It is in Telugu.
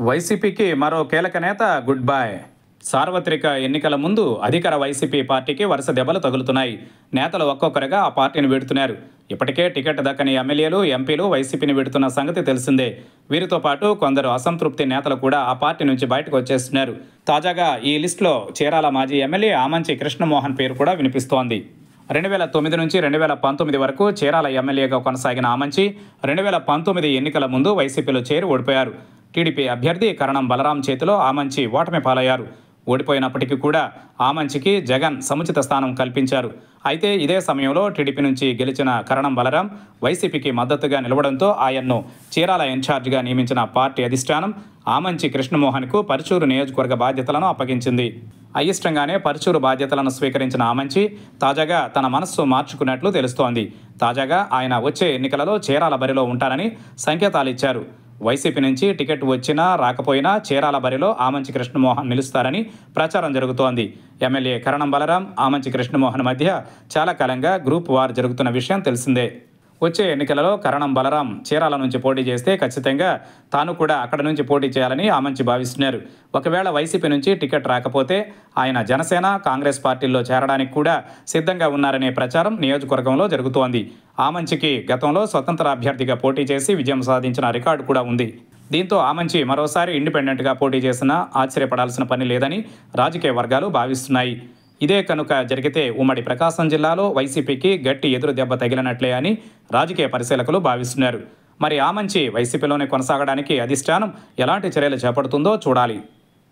వైసీపీకి మరో కీలక నేత గుడ్ బై సార్వత్రిక ఎన్నికల ముందు అధికార వైసీపీ పార్టీకి వరుస దెబ్బలు తగులుతున్నాయి నేతలు ఒక్కొక్కరుగా ఆ పార్టీని వీడుతున్నారు ఇప్పటికే టికెట్ దక్కని ఎమ్మెల్యేలు ఎంపీలు వైసీపీని వీడుతున్న సంగతి తెలిసిందే వీరితో పాటు కొందరు అసంతృప్తి నేతలు కూడా ఆ పార్టీ నుంచి బయటకు వచ్చేస్తున్నారు తాజాగా ఈ లిస్టులో చీరాల మాజీ ఎమ్మెల్యే ఆమంచి కృష్ణమోహన్ పేరు కూడా వినిపిస్తోంది రెండు వేల తొమ్మిది నుంచి రెండు వేల పంతొమ్మిది వరకు చీరాల ఎమ్మెల్యేగా కొనసాగిన ఆమంచి రెండు వేల పంతొమ్మిది ఎన్నికల ముందు వైసీపీలో చేరి ఓడిపోయారు టీడీపీ అభ్యర్థి కరణం బలరాం చేతిలో ఆమంచి ఓటమి పాలయ్యారు ఓడిపోయినప్పటికీ కూడా ఆమంచికి జగన్ సముచిత స్థానం కల్పించారు అయితే ఇదే సమయంలో టీడీపీ నుంచి గెలిచిన కరణం బలరాం వైసీపీకి మద్దతుగా నిలవడంతో ఆయన్ను చీరాల ఇన్ఛార్జిగా నియమించిన పార్టీ అధిష్టానం ఆమంచి కృష్ణమోహన్కు పరుచూరు నియోజకవర్గ బాధ్యతలను అప్పగించింది అయిష్టంగానే పరుచూరు బాధ్యతలను స్వీకరించిన ఆమంచి తాజాగా తన మనస్సు మార్చుకున్నట్లు తెలుస్తోంది తాజాగా ఆయన వచ్చే ఎన్నికలలో చీరాల బరిలో ఉంటారని సంకేతాలు ఇచ్చారు వైసీపీ నుంచి టికెట్ వచ్చినా రాకపోయినా చీరాల బరిలో ఆమంచి కృష్ణమోహన్ నిలుస్తారని ప్రచారం జరుగుతోంది ఎమ్మెల్యే కరణం బలరాం ఆమంచి కృష్ణమోహన్ మధ్య చాలా కాలంగా గ్రూప్ వార్ జరుగుతున్న విషయం తెలిసిందే వచ్చే ఎన్నికలలో కరణం బలరాం చీరాల నుంచి పోటీ చేస్తే ఖచ్చితంగా తాను కూడా అక్కడ నుంచి పోటీ చేయాలని ఆమంచి భావిస్తున్నారు ఒకవేళ వైసీపీ నుంచి టికెట్ రాకపోతే ఆయన జనసేన కాంగ్రెస్ పార్టీల్లో చేరడానికి కూడా సిద్ధంగా ఉన్నారనే ప్రచారం నియోజకవర్గంలో జరుగుతోంది ఆమంచికి గతంలో స్వతంత్ర అభ్యర్థిగా పోటీ చేసి విజయం సాధించిన రికార్డు కూడా ఉంది దీంతో ఆమంచి మరోసారి ఇండిపెండెంట్గా పోటీ చేసినా ఆశ్చర్యపడాల్సిన పని లేదని రాజకీయ వర్గాలు భావిస్తున్నాయి ఇదే కనుక జరిగితే ఉమ్మడి ప్రకాశం జిల్లాలో వైసీపీకి గట్టి ఎదురు దెబ్బ తగిలినట్లే అని రాజకీయ పరిశీలకులు భావిస్తున్నారు మరి ఆమంచి వైసీపీలోనే కొనసాగడానికి అధిష్టానం ఎలాంటి చర్యలు చేపడుతుందో చూడాలి